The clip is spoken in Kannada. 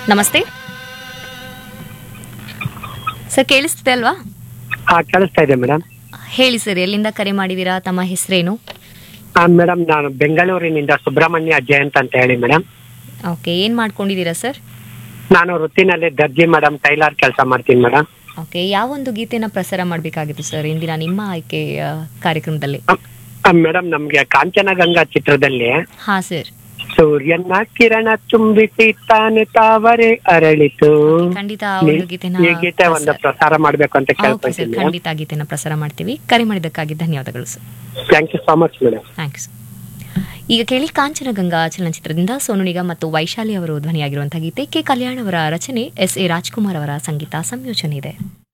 ನಮಸ್ತೆ ಸರ್ ಕೇಳಿಸ್ತಿದೆ ಅಲ್ವಾ ಹಾ ಕೇಳಿಸ್ತಾ ಇದೆ ಮೇಡಮ್ ಹೇಳಿ ಸರ್ ಎಲ್ಲಿಂದ ಕರೆ ಮಾಡಿದ್ದೀರಾ ತಮ್ಮ ಹೆಸರೇನು ಹಾ ಮೇಡಮ್ ನಾನು ಬೆಂಗಳೂರಿನಿಂದ ಸುಬ್ರಹ್ಮಣ್ಯ ಜಯಂತ್ ಅಂತ ಹೇಳಿ ಮೇಡಮ್ ಓಕೆ ಏನು ಮಾಡ್ಕೊಂಡಿದ್ದೀರಾ ಸರ್ ನಾನು ವೃತ್ತಿನಲ್ಲಿ ದರ್ಜಿ ಮೇಡಮ್ ಟೈಲರ್ ಕೆಲಸ ಮಾಡ್ತೀನಿ ಮೇಡಮ್ ಓಕೆ ಯಾವೊಂದು ಗೀತೆನ ಪ್ರಸಾರ ಮಾಡಬೇಕಾಗಿತ್ತು ಸರ್ ಇಂದಿನ ನಿಮ್ಮ ಆಯ್ಕೆ ಆ, ಕಾರ್ಯಕ್ರಮದಲ್ಲಿ ಮೇಡಮ್ ನಮ್ಗೆ ಕಾಂಚನಗಂಗಾ ಚಿತ್ರದಲ್ಲಿ ಹಾಂ ಸರ್ ಸೂರ್ಯನ ಕಿರಣ ತುಂಬಿಸಿ ತಾನೆ ತಾವರೆ ಅರಳಿತು ಖಂಡಿತ ಆ ಒಂದು ಗೀತೆನ ಈ ಗೀತೆ ಒಂದು ಪ್ರಸಾರ ಮಾಡ್ಬೇಕು ಅಂತ ಓಕೆ ಸರ್ ಕೇಳ್ಕೊತೀನಿ ಮೇಡಮ್ ಖಂಡಿತ ಆ ಗೀತೆನ ಪ್ರಸಾರ ಮಾಡ್ತೀವಿ ಕರೆ ಮಾಡಿದ್ದಕ್ಕಾಗಿ ಧನ್ಯವಾದಗಳು sir thank you so much madam thanks ಈಗ ಕೇಳಿ ಕಾಂಚನಗಂಗಾ ಚಲನಚಿತ್ರದಿಂದ ಸೋನು ನಿಗಮ್ ಮತ್ತು ವೈಶಾಲಿ ಅವರು ಧ್ವನಿಯಾಗಿರುವಂತಹ ಗೀತೆ ಕೆ ಕಲ್ಯಾಣ್ ಅವರ ರಚನೆ ಎಸ್ ಎ ರಾಜ್ಕುಮಾರ್ ಅವರ ಸಂಗೀತ ಸಂಯೋಜನೆ ಇದೆ